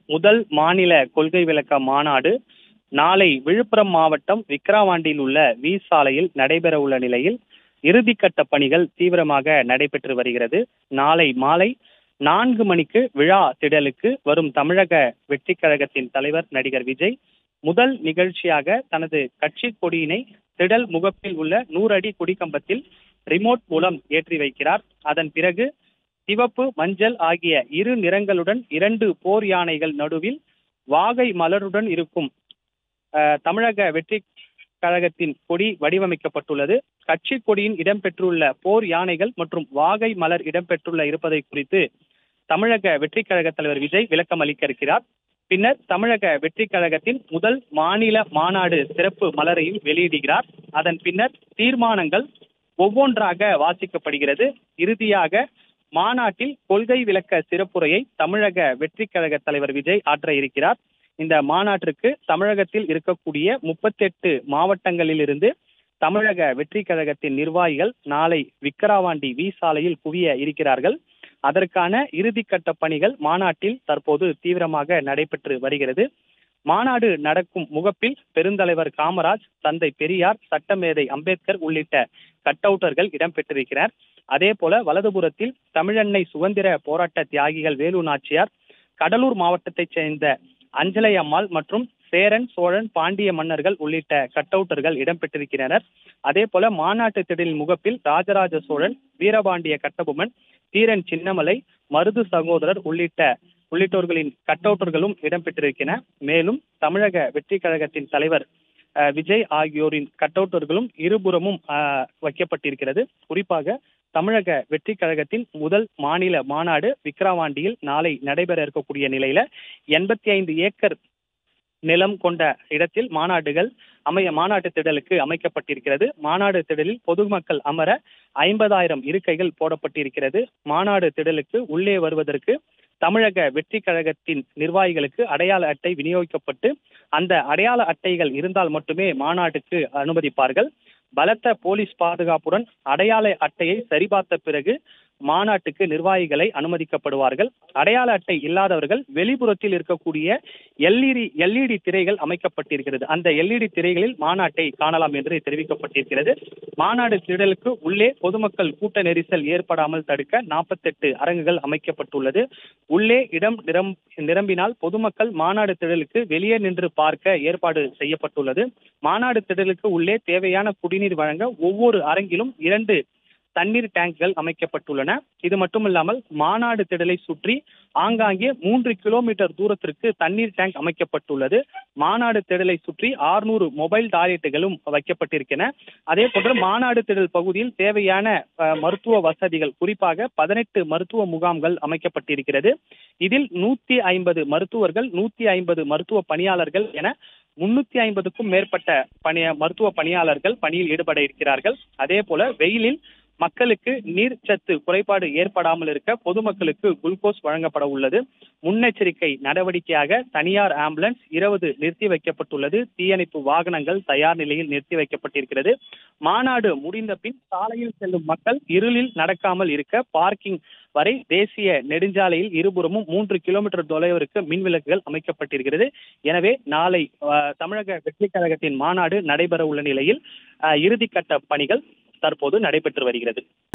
முதல் மாநில கொள்கை விளக்க மாநாடு நாளை விழுப்புரம் மாவட்டம் விக்கிரவாண்டியில் உள்ள வி சாலையில் நடைபெற உள்ள நிலையில் இறுதிக்கட்ட பணிகள் தீவிரமாக நடைபெற்று வருகிறது நாளை மாலை நான்கு மணிக்கு விழா திடலுக்கு வரும் தமிழக வெற்றிக் கழகத்தின் தலைவர் நடிகர் விஜய் முதல் நிகழ்ச்சியாக தனது கட்சி கொடியினை திடல் முகப்பில் உள்ள நூறு அடி கொடிக்கம்பத்தில் ரிமோட் மூலம் ஏற்றி வைக்கிறார் அதன் பிறகு சிவப்பு மஞ்சள் ஆகிய இரு நிறங்களுடன் இரண்டு போர் யானைகள் நடுவில் வாகை மலருடன் இருக்கும் அஹ், தமிழக வெற்றி கழகத்தின் கொடி வடிவமைக்கப்பட்டுள்ளது கட்சி கொடியின் இடம்பெற்றுள்ள போர் யானைகள் மற்றும் வாகை மலர் இடம்பெற்றுள்ள இருப்பதை குறித்து தமிழக வெற்றி கழக தலைவர் விஜய் விளக்கம் அளிக்க இருக்கிறார் பின்னர் தமிழக வெற்றி கழகத்தின் முதல் மாநில மாநாடு சிறப்பு மலரையும் வெளியிடுகிறார் அதன் பின்னர் தீர்மானங்கள் ஒவ்வொன்றாக வாசிக்கப்படுகிறது இறுதியாக மாநாட்டில் கொள்கை விளக்க சிறப்புரையை தமிழக வெற்றி கழக தலைவர் விஜய் ஆற்ற இருக்கிறார் இந்த மாநாட்டிற்கு தமிழகத்தில் இருக்கக்கூடிய முப்பத்தெட்டு மாவட்டங்களிலிருந்து தமிழக வெற்றி கழகத்தின் நிர்வாகிகள் நாளை விக்கிரவாண்டி வி சாலையில் குவிய இருக்கிறார்கள் அதற்கான இறுதிக்கட்ட பணிகள் மாநாட்டில் தற்போது தீவிரமாக நடைபெற்று வருகிறது மாநாடு நடக்கும் முகப்பில் பெருந்தலைவர் காமராஜ் தந்தை பெரியார் சட்டமேதை அம்பேத்கர் உள்ளிட்ட கட்டவுட்டர்கள் இடம்பெற்றிருக்கிறார் அதே போல வலதுபுறத்தில் தமிழன்னை சுதந்திர போராட்ட தியாகிகள் வேலு நாச்சியார் கடலூர் மாவட்டத்தைச் சேர்ந்த அஞ்சலை அம்மாள் மற்றும் சேரன் சோழன் பாண்டிய மன்னர்கள் உள்ளிட்ட கட்டவுட்டர்கள் இடம்பெற்றிருக்கிறனர் அதே போல மாநாட்டு திடலின் முகப்பில் ராஜராஜ சோழன் வீரபாண்டிய கட்டபொம்மன் தீரன் சின்னமலை மருது சகோதரர் உள்ளிட்ட உள்ளிட்டோர்களின் கட்டவுட்டர்களும் இடம்பெற்றிருக்கின்றன மேலும் தமிழக வெற்றி கழகத்தின் தலைவர் அஹ், விஜய் ஆகியோரின் கட்டவுட்டர்களும் இருபுறமும் அஹ், வைக்கப்பட்டிருக்கிறது குறிப்பாக தமிழக வெற்றி கழகத்தின் முதல் மாநில மாநாடு விக்கிரவாண்டியில் நாளை நடைபெற இருக்கக்கூடிய நிலையில எண்பத்தி ஐந்து ஏக்கர் நிலம் கொண்ட இடத்தில் மாநாடுகள் அமைய மாநாட்டு திடலுக்கு அமைக்கப்பட்டிருக்கிறது மாநாடு திடலில் பொதுமக்கள் அமர ஐம்பதாயிரம் இருக்கைகள் போடப்பட்டிருக்கிறது மாநாடு திடலுக்கு உள்ளே வருவதற்கு தமிழக வெற்றி கழகத்தின் நிர்வாகிகளுக்கு அடையாள அட்டை விநியோகிக்கப்பட்டு அந்த அடையாள அட்டைகள் இருந்தால் மட்டுமே மாநாட்டுக்கு அனுமதிப்பார்கள் பலத்த போலீஸ் பாதுகாப்புடன் அடையாள அட்டையை சரிபார்த்த பிறகு மாநாட்டுக்கு நிர்வாகிகளை அனுமதிக்கப்படுவார்கள் அடையாள அட்டை இல்லாதவர்கள் வெளிப்புறத்தில் இருக்கக்கூடிய எல்இடி எல்இடி திரைகள் அமைக்கப்பட்டிருக்கிறது அந்த எல்இடி திரைகளில் மாநாட்டை காணலாம் என்று தெரிவிக்கப்பட்டிருக்கிறது மாநாடு திடலுக்கு உள்ளே பொதுமக்கள் கூட்ட நெரிசல் ஏற்படாமல் தடுக்க நாற்பத்தெட்டு அரங்குகள் அமைக்கப்பட்டுள்ளது உள்ளே இடம் நிரம் நிரம்பினால் பொதுமக்கள் மாநாடு திடலுக்கு வெளியே நின்று பார்க்க ஏற்பாடு செய்யப்பட்டுள்ளது மாநாடு திடலுக்கு உள்ளே தேவையான குடிநீர் வழங்க ஒவ்வொரு அரங்கிலும் இரண்டு தண்ணீர் டேங்குகள் அமைக்கப்பட்டுள்ளன இது மட்டுமில்லாமல் மாநாடு திடலை சுற்றி ஆங்காங்கே மூன்று கிலோமீட்டர் தூரத்திற்கு தண்ணீர் டேங்க் அமைக்கப்பட்டுள்ளது மாநாடு திடலை சுற்றி ஆறுநூறு மொபைல் டாய்லெட்டுகளும் வைக்கப்பட்டிருக்கின்றன அதே போன்று மாநாடு திடல் பகுதியில் தேவையான அஹ், மருத்துவ வசதிகள் குறிப்பாக பதினெட்டு மருத்துவ முகாம்கள் அமைக்கப்பட்டிருக்கிறது இதில் நூத்தி ஐம்பது மருத்துவர்கள் நூத்தி ஐம்பது மருத்துவ பணியாளர்கள் என முன்னூத்தி ஐம்பதுக்கும் மேற்பட்ட பணிய மருத்துவ பணியாளர்கள் பணியில் ஈடுபட இருக்கிறார்கள் அதே போல வெயிலில் மக்களுக்கு நீர்ச்சத்து குறைபாடு ஏற்படாமல் இருக்க பொதுமக்களுக்கு குளுக்கோஸ் வழங்கப்பட உள்ளது முன்னெச்சரிக்கை நடவடிக்கையாக தனியார் ஆம்புலன்ஸ் இருபது நிறுத்தி வைக்கப்பட்டுள்ளது தீயணைப்பு வாகனங்கள் தயார் நிலையில் நிறுத்தி வைக்கப்பட்டிருக்கிறது மாநாடு முடிந்த பின் சாலையில் செல்லும் மக்கள் இருளில் நடக்காமல் இருக்க பார்க்கிங் வரை தேசிய நெடுஞ்சாலையில் இருபுறமும் மூன்று கிலோமீட்டர் தொலைவிற்கு மின் விளக்குகள் அமைக்கப்பட்டிருக்கிறது எனவே நாளை அஹ், தமிழக வெற்றி கழகத்தின் மாநாடு நடைபெற உள்ள நிலையில் அஹ், இறுதிக்கட்ட பணிகள் தற்போது நடைபெற்று வருகிறது